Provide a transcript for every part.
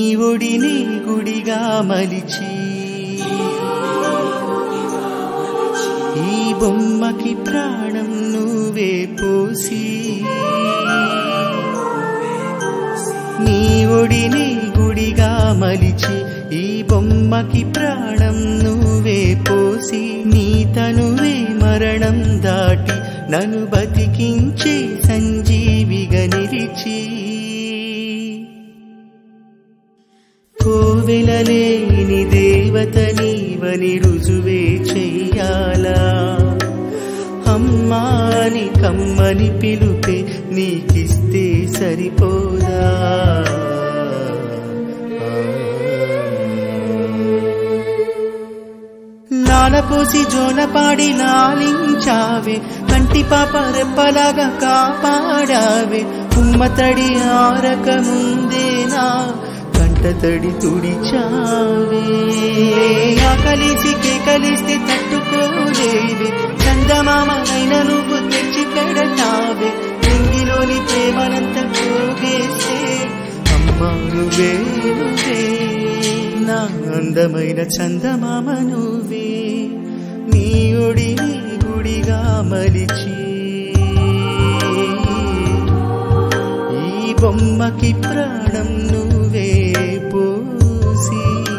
ఒడిని గుడిగా మలిచి ఈ బొమ్మకి ప్రాణం నువ్వే పోసి నీ ఒడిని గుడిగా మలిచి ఈ బొమ్మకి ప్రాణం నువ్వే పోసి నీ తనువే మరణం దాటి నన్ను బతికించే సంజీవిగా నిలిచి కోవెలలేని దేవత నీవని రుజువే చెయ్యాలా అమ్మాని కమ్మని పిలుపే నీకిస్తే సరిపోదా లాలపోసి జోలపాడి లాలించావే కంటి పాప రెప్పలాగా కాపాడావే ఉమ్మతడి ఆరక ముందేనా కంటతడి తుడిచావే ఆకలిసి కేకలిస్తే తట్టుకోలేవే చందమామనైన నువ్వు తెచ్చి పెడతావే నింగిలోని ప్రేమనంత పోగేస్తే అమ్మా నువ్వే నువ్వే నా అందమైన చందమామ నువ్వే నీ ఒడిని గుడిగా మలిచి ఈ బొమ్మకి ప్రాణం నువ్వే పోసి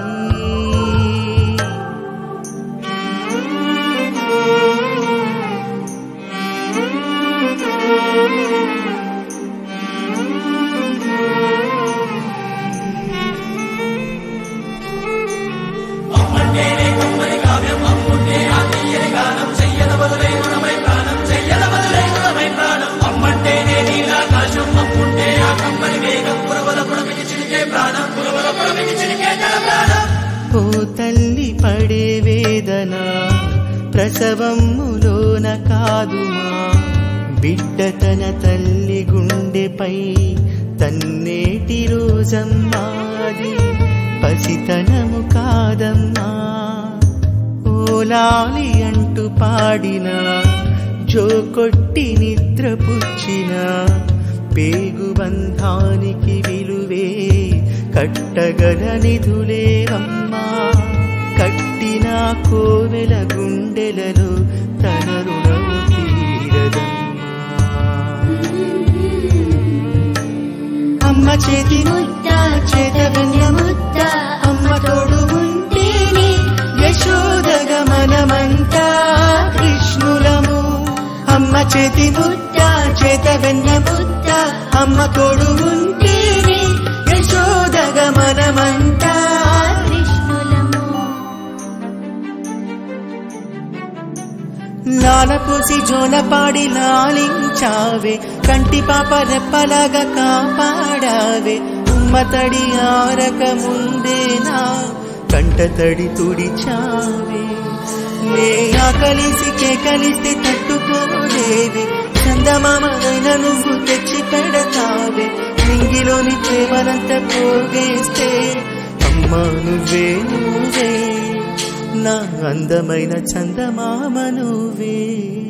ఓ తల్లి పడే వేదన ప్రసవములోన కాదుమా బిడ్డ తన తల్లి గుండెపై తన్నేటి రోజమ్మాది పసితనము కాదమ్మా ఓలాలి అంటూ పాడిన జో కొట్టి నిద్రపుచ్చిన పేగు బంధానికి విలువే కట్టగల నిధులేవమ్మా కట్టిన కోవెల గుండెలలో తన రుణము తీరదమ్మా అమ్మ చేతి ముద్ద చేత ముద్ద అమ్మ తోడు ఉంటేనే యశోదగ మనమంతా కృష్ణులము అమ్మ చేతి ముద్ద చేత వెన్న ముద్ద అమ్మ తోడు ఉంటేనే యశోదగ మనమంతా కృష్ణులము లాలపోసి జోలపాడి లాలించావే కంటి పాప రెప్పలాగా కాపాడావే ఉమ్మతడి ఆరక ముందేనా కంటతడి తుడిచావే నే ఆకలిసి కేకలిస్తే తట్టుకోలేవే చందమామనైన నువ్వు తెచ్చి పెడతావే నింగిలోని ప్రేమనంత పోగేస్తే అమ్మా నువ్వే నువ్వే నా అందమైన చందమామ నువ్వే